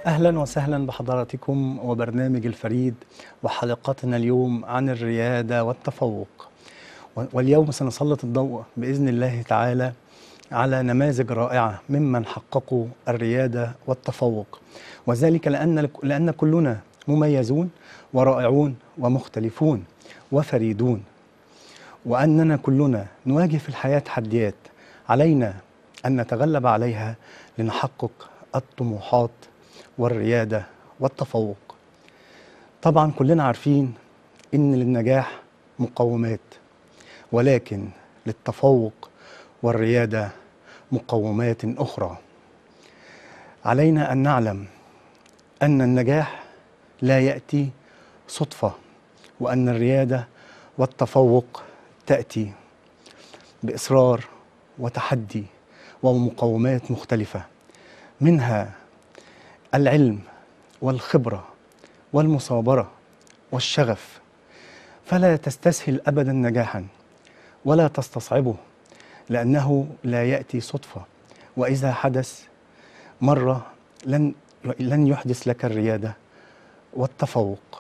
أهلا وسهلا بحضراتكم وبرنامج الفريد وحلقتنا اليوم عن الريادة والتفوق واليوم سنسلط الضوء بإذن الله تعالى على نماذج رائعة ممن حققوا الريادة والتفوق وذلك لأن لأن كلنا مميزون ورائعون ومختلفون وفريدون وأننا كلنا نواجه في الحياة تحديات علينا أن نتغلب عليها لنحقق الطموحات والريادة والتفوق طبعا كلنا عارفين ان للنجاح مقومات ولكن للتفوق والريادة مقومات أخرى علينا أن نعلم أن النجاح لا يأتي صدفة وأن الريادة والتفوق تأتي بإصرار وتحدي ومقومات مختلفة منها العلم والخبرة والمصابرة والشغف فلا تستسهل أبدا نجاحا ولا تستصعبه لأنه لا يأتي صدفة وإذا حدث مرة لن لن يحدث لك الريادة والتفوق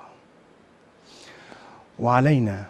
وعلينا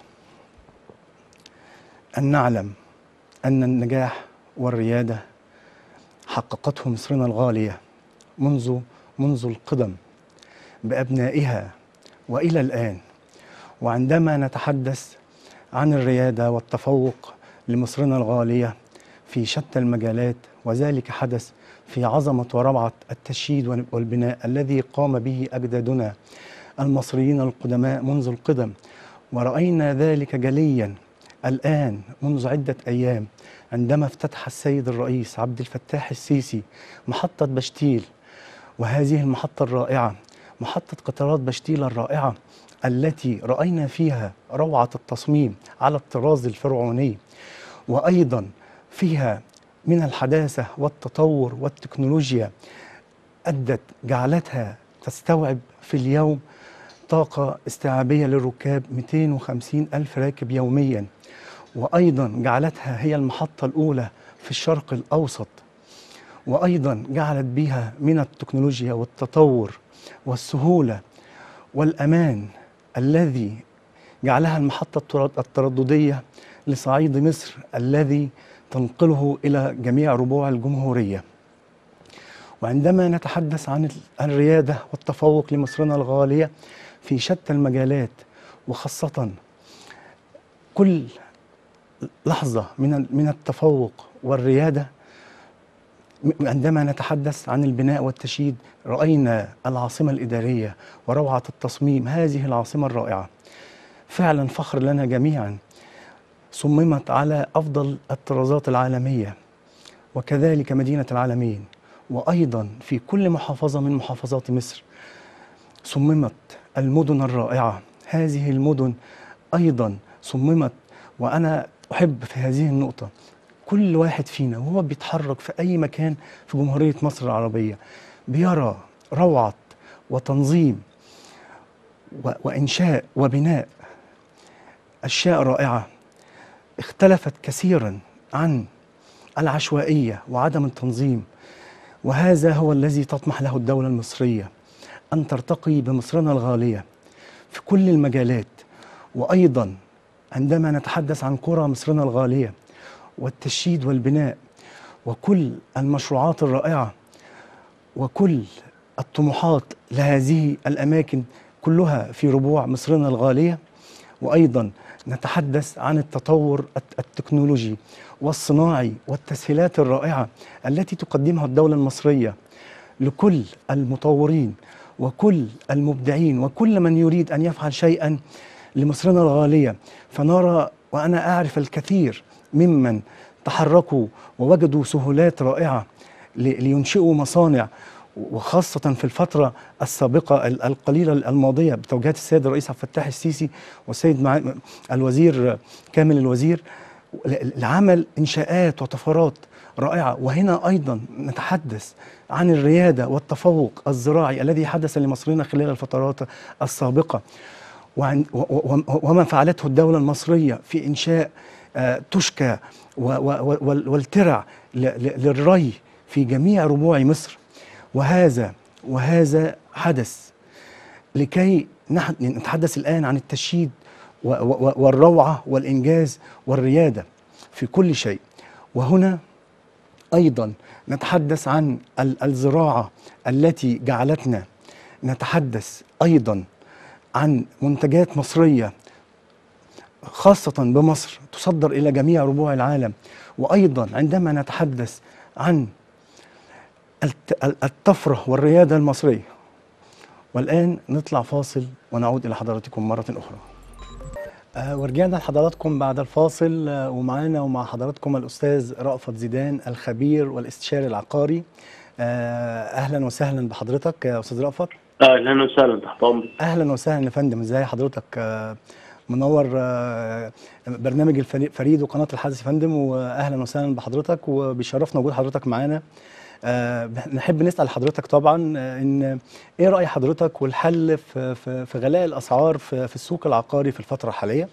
أن نعلم أن النجاح والريادة حققته مصرنا الغالية منذ منذ القدم بأبنائها وإلى الآن وعندما نتحدث عن الريادة والتفوق لمصرنا الغالية في شتى المجالات وذلك حدث في عظمة وروعة التشييد والبناء الذي قام به أجدادنا المصريين القدماء منذ القدم ورأينا ذلك جليا الآن منذ عدة أيام عندما افتتح السيد الرئيس عبد الفتاح السيسي محطة بشتيل وهذه المحطة الرائعة محطة قطارات بشتيل الرائعة التي رأينا فيها روعة التصميم على الطراز الفرعوني وأيضا فيها من الحداثة والتطور والتكنولوجيا أدت جعلتها تستوعب في اليوم طاقة استيعابية للركاب 250 ألف راكب يوميا وأيضا جعلتها هي المحطة الأولى في الشرق الأوسط وأيضا جعلت بها من التكنولوجيا والتطور والسهولة والأمان الذي جعلها المحطة الترددية لصعيد مصر الذي تنقله إلى جميع ربوع الجمهورية وعندما نتحدث عن الريادة والتفوق لمصرنا الغالية في شتى المجالات وخاصة كل لحظة من من التفوق والريادة عندما نتحدث عن البناء والتشييد رأينا العاصمة الإدارية وروعة التصميم هذه العاصمة الرائعة فعلا فخر لنا جميعا صممت على أفضل الطرازات العالمية وكذلك مدينة العالمين وأيضا في كل محافظة من محافظات مصر صممت المدن الرائعة هذه المدن أيضا صممت وأنا أحب في هذه النقطة كل واحد فينا وهو بيتحرك في أي مكان في جمهورية مصر العربية بيرى روعة وتنظيم وإنشاء وبناء أشياء رائعة اختلفت كثيرا عن العشوائية وعدم التنظيم وهذا هو الذي تطمح له الدولة المصرية أن ترتقي بمصرنا الغالية في كل المجالات وأيضا عندما نتحدث عن قرى مصرنا الغالية والتشييد والبناء وكل المشروعات الرائعة وكل الطموحات لهذه الأماكن كلها في ربوع مصرنا الغالية وأيضا نتحدث عن التطور التكنولوجي والصناعي والتسهيلات الرائعة التي تقدمها الدولة المصرية لكل المطورين وكل المبدعين وكل من يريد أن يفعل شيئا لمصرنا الغالية فنرى وأنا أعرف الكثير ممن تحركوا ووجدوا سهولات رائعة لينشئوا مصانع وخاصة في الفترة السابقة القليلة الماضية بتوجيهات السيد الرئيس عبد الفتاح السيسي والسيد مع الوزير كامل الوزير لعمل إنشاءات وطفرات رائعة وهنا أيضا نتحدث عن الريادة والتفوق الزراعي الذي حدث لمصرنا خلال الفترات السابقة وعن وما فعلته الدولة المصرية في إنشاء تشكى والترع للري في جميع ربوع مصر وهذا وهذا حدث لكي نح- نتحدث الآن عن التشييد و- و- والروعة والإنجاز والريادة في كل شيء وهنا أيضا نتحدث عن ال- الزراعة التي جعلتنا نتحدث أيضا عن منتجات مصرية خاصة بمصر تصدر إلى جميع ربوع العالم وأيضا عندما نتحدث عن الت- ال- الطفرة والريادة المصرية والآن نطلع فاصل ونعود إلى حضراتكم مرة أخرى آه ورجعنا لحضراتكم بعد الفاصل آه ومعانا ومع حضراتكم الأستاذ رأفت زيدان الخبير والاستشاري العقاري آه أهلا وسهلا بحضرتك يا أستاذ رأفت اهلا وسهلا تحت امرك اهلا وسهلا يا فندم ازي حضرتك آه، منور آه، برنامج الفري- فريد وقناه الحدث يا فندم واهلا وسهلا بحضرتك وبيشرفنا وجود حضرتك معانا آه، نحب نسال حضرتك طبعا آه، ان ايه راي حضرتك والحل في في في غلاء الاسعار في في السوق العقاري في الفتره الحاليه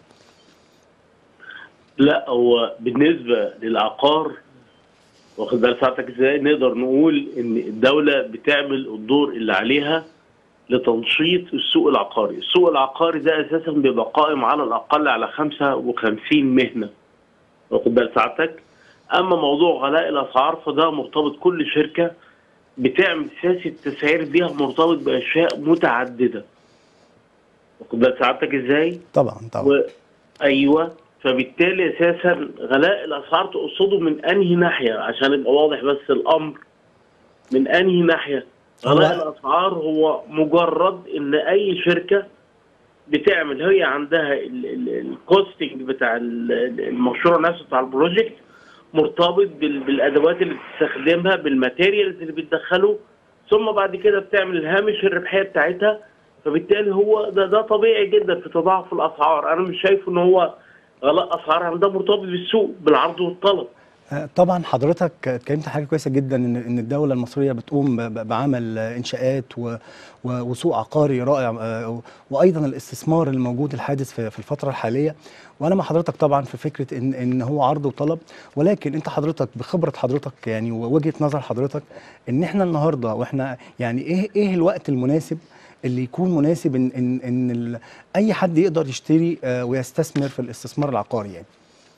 لا هو بالنسبه للعقار واخد بال ساعتك ازاي نقدر نقول ان الدوله بتعمل الدور اللي عليها لتنشيط السوق العقاري، السوق العقاري ده اساسا بيبقى قائم على الاقل على 55 مهنه واخد بال ساعتك اما موضوع غلاء الاسعار فده مرتبط كل شركه بتعمل سياسه تسعير بيها مرتبط باشياء متعدده واخد بال ساعتك ازاي؟ طبعا طبعا و... ايوه فبالتالي اساسا غلاء الاسعار تقصده من انهي ناحيه عشان يبقى واضح بس الامر من انهي ناحيه غلاء هو- الاسعار هو مجرد ان اي شركه بتعمل هي عندها الكوستنج بتاع ال- ال- المشروع نفسه بتاع البروجكت مرتبط بال- بالادوات اللي بتستخدمها بالماتيريالز اللي بتدخله ثم بعد كده بتعمل الهامش الربحيه بتاعتها فبالتالي هو ده ده طبيعي جدا في تضاعف الاسعار انا مش شايف ان هو غلاء اسعار ده مرتبط بالسوق بالعرض والطلب آه، طبعا حضرتك اتكلمت حاجه كويسه جدا ان ان الدوله المصريه بتقوم ب- ب- بعمل آه، انشاءات و- و- وسوق عقاري رائع آه، وايضا الاستثمار الموجود الحادث في في الفتره الحاليه وانا مع حضرتك طبعا في فكره ان ان هو عرض وطلب ولكن انت حضرتك بخبره حضرتك يعني ووجهه نظر حضرتك ان احنا النهارده واحنا يعني ايه ايه الوقت المناسب اللي يكون مناسب ان ان ان ال- اي حد يقدر يشتري آه، ويستثمر في الاستثمار العقاري يعني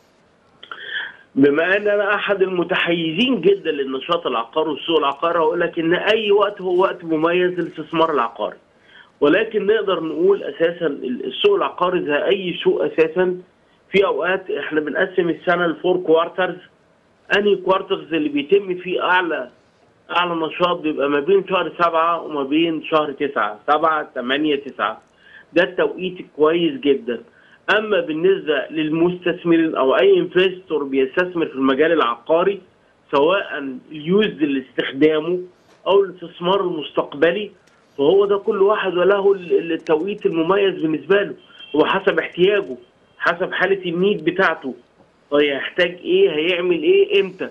بما ان انا احد المتحيزين جدا للنشاط العقاري والسوق العقاري هقول لك ان اي وقت هو وقت مميز للاستثمار العقاري ولكن نقدر نقول اساسا السوق العقاري زي اي سوق اساسا في اوقات احنا بنقسم السنه لفور كوارترز انهي كوارترز اللي بيتم فيه اعلى اعلى نشاط بيبقى ما بين شهر سبعة وما بين شهر تسعة سبعة ثمانية تسعة ده التوقيت كويس جدا اما بالنسبه للمستثمرين او اي انفستور بيستثمر في المجال العقاري سواء اليوز لاستخدامه او الاستثمار المستقبلي فهو ده كل واحد وله ال- التوقيت المميز بالنسبه له هو حسب احتياجه حسب حاله النيد بتاعته هيحتاج ايه هيعمل ايه امتى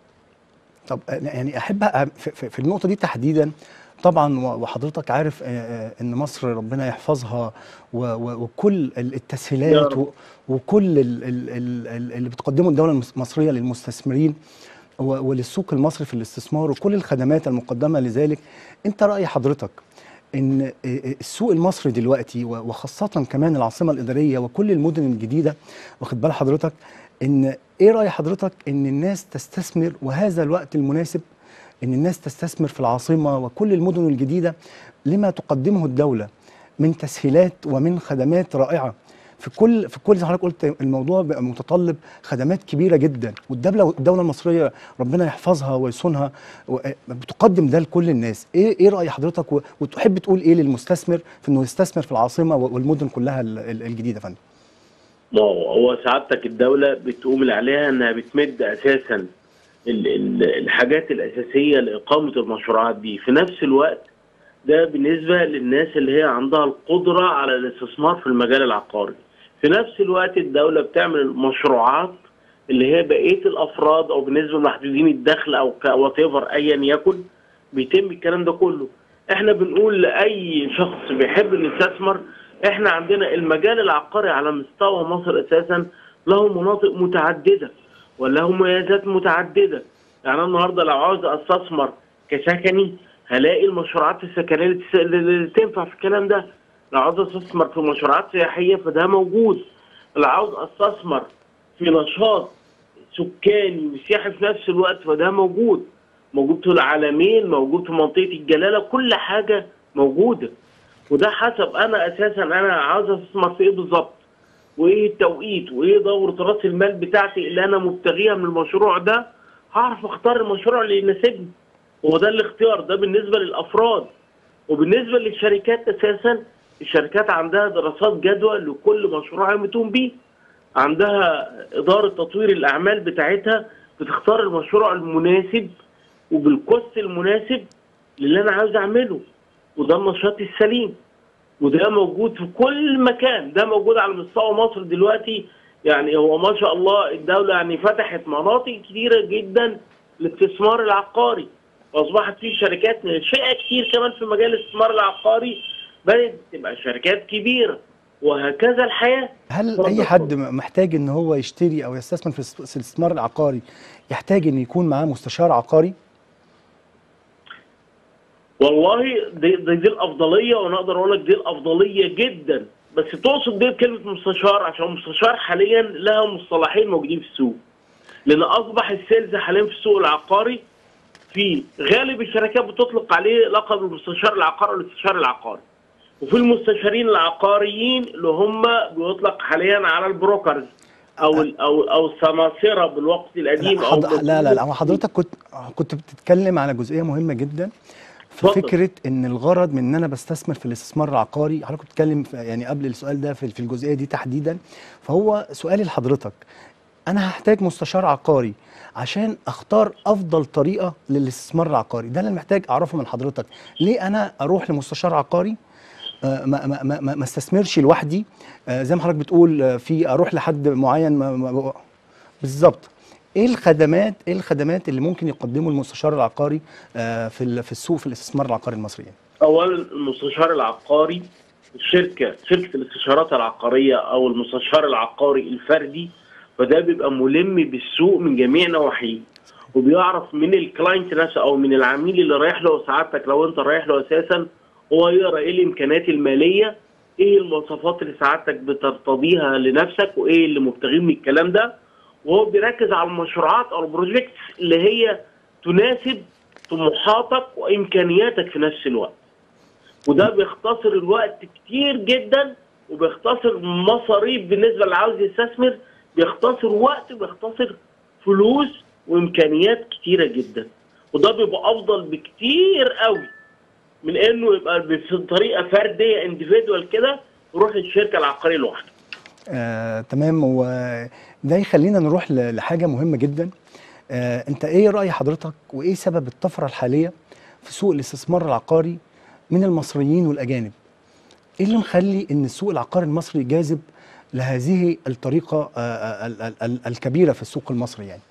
طب أنا يعني احب أ- في- في في النقطه دي تحديدا طبعا و- وحضرتك عارف آه، آه، ان مصر ربنا يحفظها و- و- وكل ال- يا التسهيلات رب. و- وكل ال- ال- ال- ال- اللي بتقدمه الدوله المس- المصريه للمستثمرين و- وللسوق المصري في الاستثمار وكل الخدمات المقدمه لذلك انت راي حضرتك ان آه، آه، السوق المصري دلوقتي و- وخاصه كمان العاصمه الاداريه وكل المدن الجديده واخد بال حضرتك ان ايه راي حضرتك ان الناس تستثمر وهذا الوقت المناسب ان الناس تستثمر في العاصمه وكل المدن الجديده لما تقدمه الدوله من تسهيلات ومن خدمات رائعه في كل في كل زي ما حضرتك قلت الموضوع بقى متطلب خدمات كبيره جدا والدوله الدوله المصريه ربنا يحفظها ويصونها و- بتقدم ده لكل الناس ايه ايه راي حضرتك و- وتحب تقول ايه للمستثمر في انه يستثمر في العاصمه والمدن كلها ال- ال- الجديده يا فندم ما هو هو سعادتك الدولة بتقوم اللي عليها انها بتمد اساسا ال- ال- الحاجات الاساسية لاقامة المشروعات دي في نفس الوقت ده بالنسبة للناس اللي هي عندها القدرة على الاستثمار في المجال العقاري في نفس الوقت الدولة بتعمل مشروعات اللي هي بقية الافراد او بالنسبة لمحدودين الدخل او وات ايا يكن بيتم الكلام ده كله احنا بنقول لاي شخص بيحب انه يستثمر احنا عندنا المجال العقاري على مستوى مصر اساسا له مناطق متعدده وله مميزات متعدده يعني انا النهارده لو عاوز استثمر كسكني هلاقي المشروعات السكنيه اللي تس- اللي تنفع في الكلام ده لو عاوز استثمر في مشروعات سياحيه فده موجود لو عاوز استثمر في نشاط سكاني وسياحي في نفس الوقت فده موجود موجود في العالمين موجود في منطقه الجلاله كل حاجه موجوده وده حسب انا اساسا انا عاوز استثمر في ايه بالظبط وايه التوقيت وايه دوره راس المال بتاعتي اللي انا مبتغيها من المشروع ده هعرف اختار المشروع اللي يناسبني هو ده الاختيار ده بالنسبه للافراد وبالنسبه للشركات اساسا الشركات عندها دراسات جدوى لكل مشروع يقوم بيه عندها اداره تطوير الاعمال بتاعتها بتختار المشروع المناسب وبالكوست المناسب للي انا عاوز اعمله وده النشاط السليم وده موجود في كل مكان ده موجود على مستوى مصر دلوقتي يعني هو ما شاء الله الدولة يعني فتحت مناطق كتيرة جدا للاستثمار العقاري واصبحت في شركات ناشئة كتير كمان في مجال الاستثمار العقاري بدأت تبقى شركات كبيرة وهكذا الحياة هل اتفضل، اي حد اتفضل. م- محتاج ان هو يشتري او يستثمر في الاست- في الاستثمار العقاري يحتاج ان يكون معاه مستشار عقاري والله دي, دي, دي الافضليه وانا اقدر اقول لك دي الافضليه جدا بس تقصد دي كلمه مستشار عشان المستشار حاليا لها مصطلحين موجودين في السوق لان اصبح السيلز حاليا في السوق العقاري في غالب الشركات بتطلق عليه لقب المستشار العقاري او الاستشار العقاري وفي المستشارين العقاريين اللي هم بيطلق حاليا على البروكرز او ال- او او السماسره بالوقت القديم لا, او حض... لا لا لا هو حضرتك كنت كنت بتتكلم على جزئيه مهمه جدا في اتفضل. فكره ان الغرض من ان انا بستثمر في الاستثمار العقاري حضرتك بتتكلم في- يعني قبل السؤال ده في في الجزئيه دي تحديدا فهو سؤالي لحضرتك انا هحتاج مستشار عقاري عشان اختار افضل طريقه للاستثمار العقاري ده اللي أنا محتاج اعرفه من حضرتك ليه انا اروح لمستشار عقاري آه، ما ما ما ما ما استثمرش لوحدي آه، زي ما حضرتك بتقول آه، في اروح لحد معين ما ما بالظبط ايه الخدمات ايه الخدمات اللي ممكن يقدمه المستشار العقاري آه، في ال- في السوق في الاستثمار العقاري المصري يعني؟ اولا المستشار العقاري الشركه شركه الاستشارات العقاريه او المستشار العقاري الفردي فده بيبقى ملم بالسوق من جميع نواحيه وبيعرف من الكلاينت نفسه او من العميل اللي رايح له سعادتك لو انت رايح له اساسا هو يقرا ايه الامكانيات الماليه ايه المواصفات اللي سعادتك بترتضيها لنفسك وايه اللي مبتغيه من الكلام ده وهو بيركز على المشروعات او البروجيكتس اللي هي تناسب طموحاتك وامكانياتك في نفس الوقت وده بيختصر الوقت كتير جدا وبيختصر مصاريف بالنسبه اللي عاوز يستثمر بيختصر وقت وبيختصر فلوس وامكانيات كتيره جدا وده بيبقى افضل بكتير قوي من انه يبقى بطريقه فرديه انديفيدوال كده يروح للشركه العقاريه لوحده آه، تمام وده يخلينا نروح ل- لحاجه مهمه جدا آه، انت ايه راي حضرتك وايه سبب الطفره الحاليه في سوق الاستثمار العقاري من المصريين والاجانب ايه اللي مخلي ان السوق العقاري المصري جاذب لهذه الطريقه آه، آه، ال- ال- ال- الكبيره في السوق المصري يعني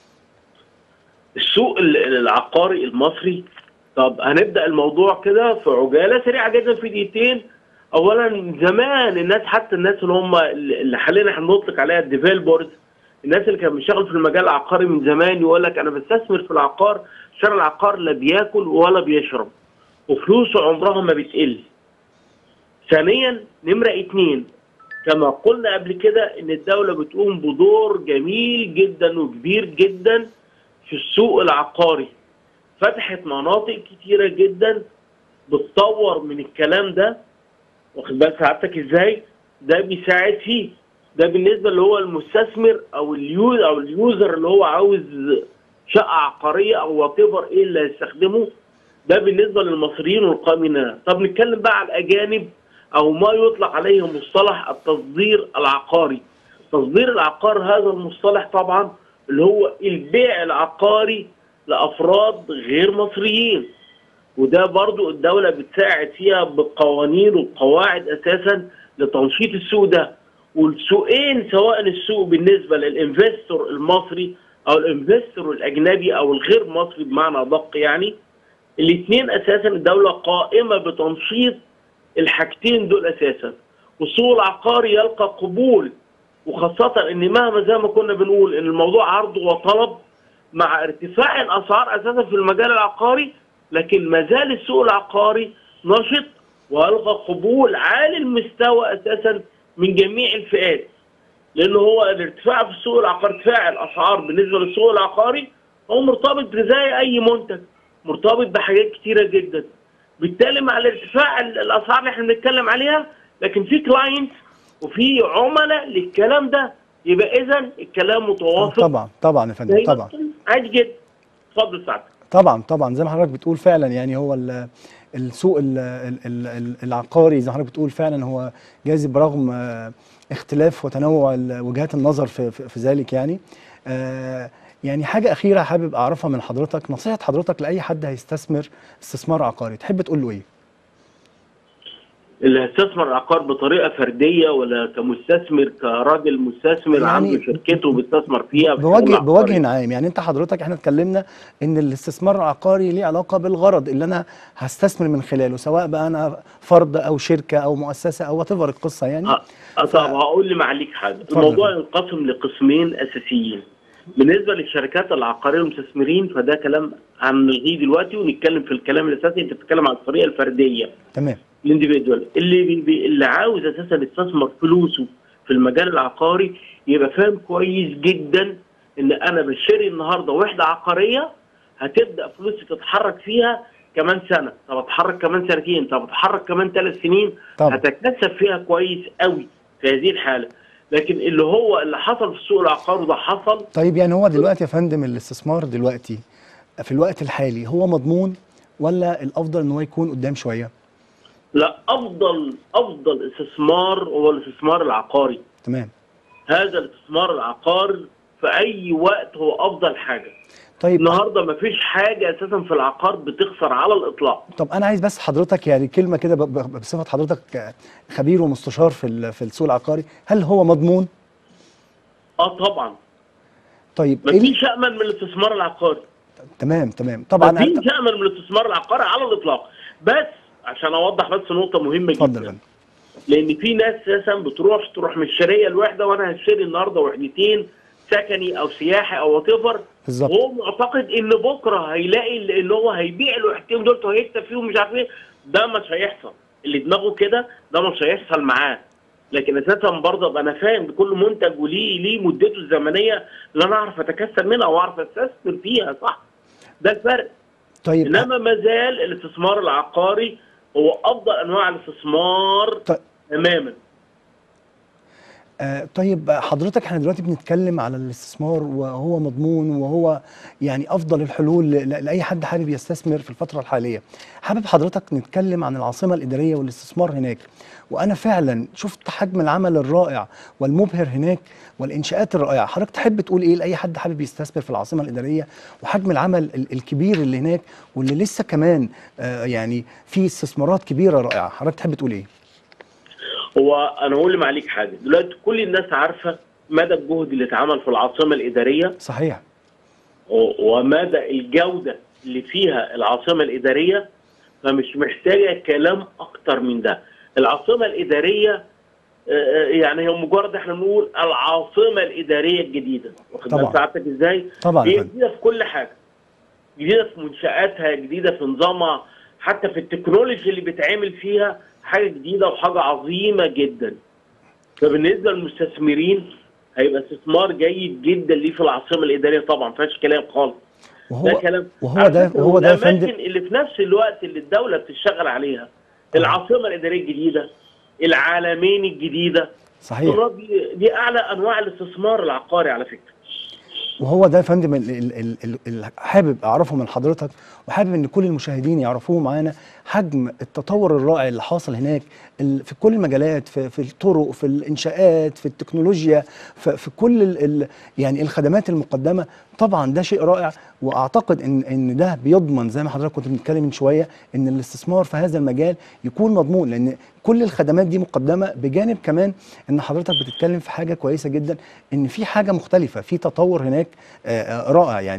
السوق ال- العقاري المصري طب هنبدا الموضوع كده في عجاله سريعه جدا في دقيقتين اولا زمان الناس حتى الناس اللي هم اللي حاليا احنا بنطلق عليها الديفيلبرز الناس اللي كانوا بيشتغلوا في المجال العقاري من زمان يقول لك انا بستثمر في العقار شارع العقار لا بياكل ولا بيشرب وفلوسه عمرها ما بتقل ثانيا نمره اتنين كما قلنا قبل كده ان الدوله بتقوم بدور جميل جدا وكبير جدا في السوق العقاري فتحت مناطق كتيره جدا بتطور من الكلام ده واخد بالك سعادتك ازاي ده بيساعد فيه ده بالنسبه اللي هو المستثمر او اليوز او اليوزر اللي هو عاوز شقه عقاريه او وات ايه اللي هيستخدمه ده بالنسبه للمصريين والقائمين طب نتكلم بقى على الاجانب او ما يطلق عليه مصطلح التصدير العقاري تصدير العقار هذا المصطلح طبعا اللي هو البيع العقاري لافراد غير مصريين وده برضو الدولة بتساعد فيها بقوانين وقواعد أساسا لتنشيط السوق ده والسوقين سواء السوق بالنسبة للإنفستور المصري أو الإنفستور الأجنبي أو الغير مصري بمعنى أدق يعني الاثنين أساسا الدولة قائمة بتنشيط الحاجتين دول أساسا والسوق العقاري يلقى قبول وخاصة إن مهما زي ما كنا بنقول إن الموضوع عرض وطلب مع ارتفاع الأسعار أساسا في المجال العقاري لكن ما زال السوق العقاري نشط والقى قبول عالي المستوى اساسا من جميع الفئات لان هو الارتفاع في السوق العقاري ارتفاع الاسعار بالنسبه للسوق العقاري هو مرتبط زي اي منتج مرتبط بحاجات كتيره جدا بالتالي مع الارتفاع ال- الاسعار اللي احنا بنتكلم عليها لكن في كلاينتس وفي عملاء للكلام ده يبقى اذا الكلام متوافق طبعا طبعا يا فندم زي ما طبعا كان عادي جدا اتفضل سعادتك طبعا طبعا زي ما حضرتك بتقول فعلا يعني هو ال- السوق ال- ال- ال- ال- العقاري زي ما حضرتك بتقول فعلا هو جاذب رغم آه، اختلاف وتنوع ال- وجهات النظر في, في, في ذلك يعني آه، يعني حاجة أخيرة حابب أعرفها من حضرتك نصيحة حضرتك لأي حد هيستثمر استثمار عقاري تحب تقول له إيه؟ اللي هيستثمر العقار بطريقه فرديه ولا كمستثمر كراجل مستثمر يعني عنده شركته بيستثمر فيها في بوجه العقاري. بوجه عام يعني انت حضرتك احنا اتكلمنا ان الاستثمار العقاري ليه علاقه بالغرض اللي انا هستثمر من خلاله سواء بقى انا فرد او شركه او مؤسسه او وات القصه يعني اه آه، طب هقول لي معليك حاجه اتفضل. الموضوع ينقسم لقسمين اساسيين بالنسبه للشركات العقاريه والمستثمرين فده كلام هنلغيه دلوقتي ونتكلم في الكلام الاساسي انت بتتكلم عن الطريقه الفرديه تمام الانديفيدوال اللي بي بي اللي عاوز اساسا يستثمر فلوسه في المجال العقاري يبقى فاهم كويس جدا ان انا بشتري النهارده وحده عقاريه هتبدا فلوسي تتحرك فيها كمان سنه طب اتحرك كمان سنتين طب اتحرك كمان ثلاث سنين طبعا. هتكتسب فيها كويس قوي في هذه الحاله لكن اللي هو اللي حصل في سوق العقار وده حصل طيب يعني هو دلوقتي يا فندم الاستثمار دلوقتي في الوقت الحالي هو مضمون ولا الافضل ان هو يكون قدام شويه لا افضل افضل استثمار هو الاستثمار العقاري تمام هذا الاستثمار العقاري في اي وقت هو افضل حاجه طيب النهارده مفيش حاجه اساسا في العقار بتخسر على الاطلاق طب انا عايز بس حضرتك يعني كلمه كده ب- ب- بصفه حضرتك خبير ومستشار في ال- في السوق العقاري هل هو مضمون اه طبعا طيب ايه ال- مفيش امن من الاستثمار العقاري تمام تمام طبعا مفيش أنت- امن من الاستثمار العقاري على الاطلاق بس عشان اوضح بس نقطه مهمه اتفضل يا جدا فندم لان في ناس اساسا بتروح تروح مشتريه الوحده وانا هشتري النهارده وحدتين سكني او سياحي او وات ايفر بالظبط هو معتقد ان بكره هيلاقي ان هو هيبيع الوحدتين دول وهيكسب فيهم مش عارف ايه ده مش هيحصل اللي دماغه كده ده مش هيحصل معاه لكن اساسا برضه ابقى انا فاهم بكل منتج وليه ليه مدته الزمنيه اللي انا اعرف اتكسب منها واعرف استثمر فيها صح ده الفرق طيب انما ما زال الاستثمار العقاري هو افضل انواع الاستثمار طيب تماما آه طيب حضرتك احنا دلوقتي بنتكلم على الاستثمار وهو مضمون وهو يعني افضل الحلول ل- ل- لاي حد حابب يستثمر في الفتره الحاليه حابب حضرتك نتكلم عن العاصمه الاداريه والاستثمار هناك وانا فعلا شفت حجم العمل الرائع والمبهر هناك والانشاءات الرائعه حضرتك تحب تقول ايه لاي حد حابب يستثمر في العاصمه الاداريه وحجم العمل ال- الكبير اللي هناك واللي لسه كمان آه يعني في استثمارات كبيره رائعه حضرتك تحب تقول ايه هو انا اقول معليك حاجه دلوقتي كل الناس عارفه مدى الجهد اللي اتعمل في العاصمه الاداريه صحيح و- ومدى الجوده اللي فيها العاصمه الاداريه فمش محتاجه كلام اكتر من ده العاصمه الاداريه آه، آه، يعني هي مجرد احنا بنقول العاصمه الاداريه الجديده واخد طبعا. بال سعادتك ازاي؟ طبعا يا هي فندم. جديده في كل حاجه جديده في منشاتها جديده في نظامها حتى في التكنولوجي اللي بيتعمل فيها حاجه جديده وحاجه عظيمه جدا فبالنسبه للمستثمرين هيبقى استثمار جيد جدا ليه في العاصمه الاداريه طبعا ما فيهاش كلام خالص ده وهو كلام وهو على ده فكرة وهو ده يا والأماكن فندم اللي في نفس الوقت اللي الدوله بتشتغل عليها العاصمه الاداريه الجديده العالمين الجديده صحيح دي, دي اعلى انواع الاستثمار العقاري على فكره وهو ده يا فندم ال- ال- ال- ال- ال- حابب اعرفه من حضرتك وحابب ان كل المشاهدين يعرفوه معانا حجم التطور الرائع اللي حاصل هناك ال- في كل المجالات في, في الطرق في الانشاءات في التكنولوجيا في, في كل ال ال يعني الخدمات المقدمه طبعا ده شيء رائع واعتقد ان ان ده بيضمن زي ما حضرتك كنت بنتكلم من شويه ان الاستثمار في هذا المجال يكون مضمون لان كل الخدمات دي مقدمه بجانب كمان ان حضرتك بتتكلم في حاجه كويسه جدا ان في حاجه مختلفه في تطور هناك آه، آه، رائع يعني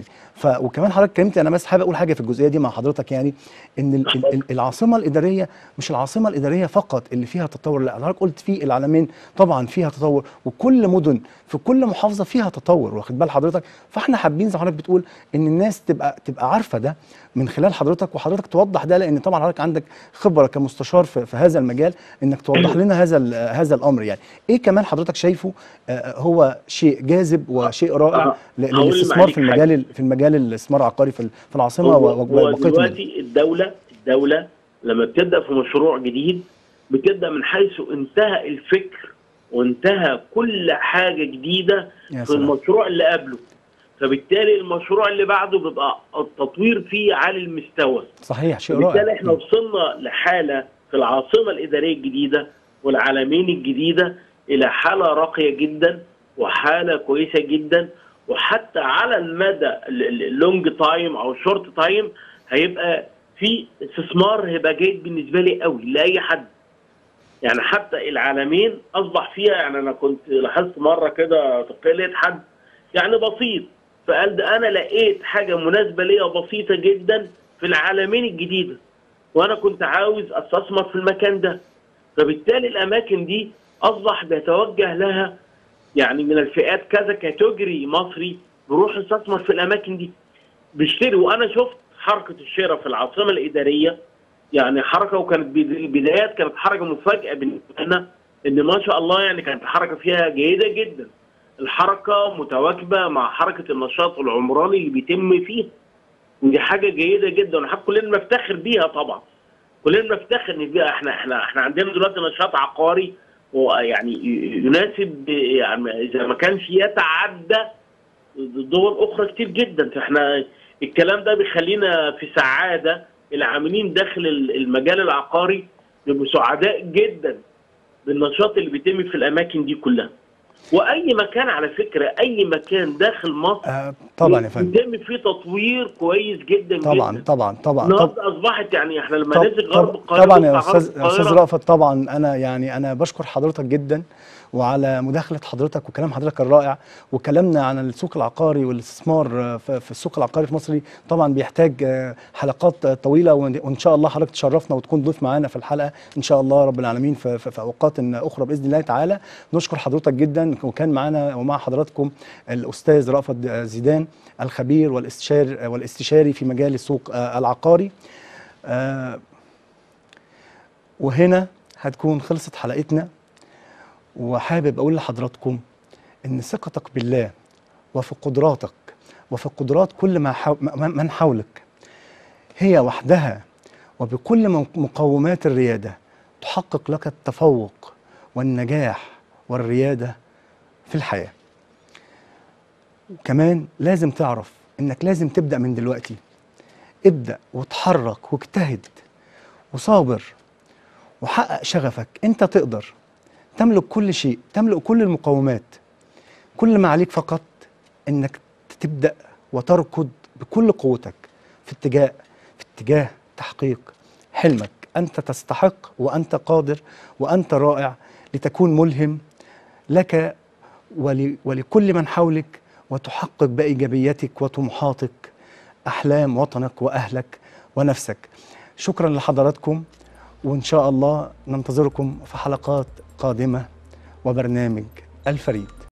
ف وكمان حضرتك اتكلمت انا بس حابب اقول حاجه في الجزئيه دي مع حضرتك يعني ان ال- ال- ال- العاصمه الاداريه مش العاصمه الاداريه فقط اللي فيها تطور لا حضرتك قلت في العالمين طبعا فيها تطور وكل مدن في كل محافظه فيها تطور واخد بال حضرتك فاحنا حابين زي ما حضرتك بتقول ان الناس تبقى تبقى عارفه ده من خلال حضرتك وحضرتك توضح ده لان طبعا حضرتك عندك خبره كمستشار في, في هذا المجال انك توضح لنا هذا ال- هذا الامر يعني ايه كمان حضرتك شايفه آه، هو شيء جاذب وشيء رائع آه، ل- هقول للاستثمار معاليك في المجال ال- في المجال الاستثمار العقاري في ال- في العاصمه هو, و- هو وبقيه المدن دلوقتي الدولة الدولة لما بتبدأ في مشروع جديد بتبدأ من حيث انتهى الفكر وانتهى كل حاجة جديدة يا في سلام المشروع اللي قبله فبالتالي المشروع اللي بعده بيبقى التطوير فيه عالي المستوى صحيح شيء وبالتالي رائع احنا وصلنا لحالة في العاصمة الإدارية الجديدة والعالمين الجديدة إلى حالة راقية جدا وحالة كويسة جدا وحتى على المدى اللونج تايم أو الشورت تايم هيبقى في استثمار هيبقى جيد بالنسبة لي قوي لأي حد يعني حتى العالمين أصبح فيها يعني أنا كنت لاحظت مرة كده لقيت حد يعني بسيط فقال ده أنا لقيت حاجة مناسبة ليا بسيطة جدا في العالمين الجديدة وانا كنت عاوز استثمر في المكان ده فبالتالي الاماكن دي اصبح بيتوجه لها يعني من الفئات كذا كاتيجوري مصري بيروح يستثمر في الاماكن دي بيشتري وانا شفت حركه الشراء في العاصمه الاداريه يعني حركه وكانت بد- البدايات كانت حركه مفاجاه بالنسبه لنا ان ما شاء الله يعني كانت الحركه فيها جيده جدا الحركه متواكبه مع حركه النشاط العمراني اللي بيتم فيها ودي حاجه جيده جدا ونحب كلنا نفتخر بيها طبعا كلنا نفتخر ان بيها احنا احنا احنا عندنا دلوقتي نشاط عقاري ويعني يناسب يعني اذا ما كانش يتعدى دول اخرى كتير جدا فاحنا الكلام ده بيخلينا في سعاده العاملين داخل المجال العقاري بيبقوا سعداء جدا بالنشاط اللي بيتم في الاماكن دي كلها واي مكان على فكره اي مكان داخل مصر آه طبعا يا فندم بيتم فيه تطوير كويس جدا طبعا جدا طبعا طبعا طب النهارده اصبحت يعني احنا لما طب ننزل غرب طب القاهره طبعا نطلع يا غرب استاذ يا استاذ القاهرة، رأفت طبعا انا يعني انا بشكر حضرتك جدا وعلى مداخله حضرتك وكلام حضرتك الرائع وكلامنا عن السوق العقاري والاستثمار آه، في في السوق العقاري في مصر طبعا بيحتاج آه، حلقات آه، طويله وإن وإن شاء الله حضرتك تشرفنا وتكون ضيف معانا في الحلقه ان شاء الله رب العالمين في, في, في اوقات اخرى باذن الله تعالى نشكر حضرتك جدا وكان معانا ومع حضراتكم الاستاذ رأفت زيدان الخبير والاستشاري والاستشاري في مجال السوق آه، العقاري آه، وهنا هتكون خلصت حلقتنا وحابب اقول لحضراتكم ان ثقتك بالله وفي قدراتك وفي قدرات كل ما حو... م- من حولك هي وحدها وبكل من- مقومات الرياده تحقق لك التفوق والنجاح والرياده في الحياه. وكمان لازم تعرف انك لازم تبدا من دلوقتي. ابدا وتحرك واجتهد وصابر وحقق شغفك انت تقدر تملك كل شيء تملك كل المقومات كل ما عليك فقط انك تبدا وتركض بكل قوتك في اتجاه في اتجاه تحقيق حلمك انت تستحق وانت قادر وانت رائع لتكون ملهم لك ول ولكل من حولك وتحقق بايجابيتك وطموحاتك احلام وطنك واهلك ونفسك شكرا لحضراتكم وان شاء الله ننتظركم في حلقات قادمه وبرنامج الفريد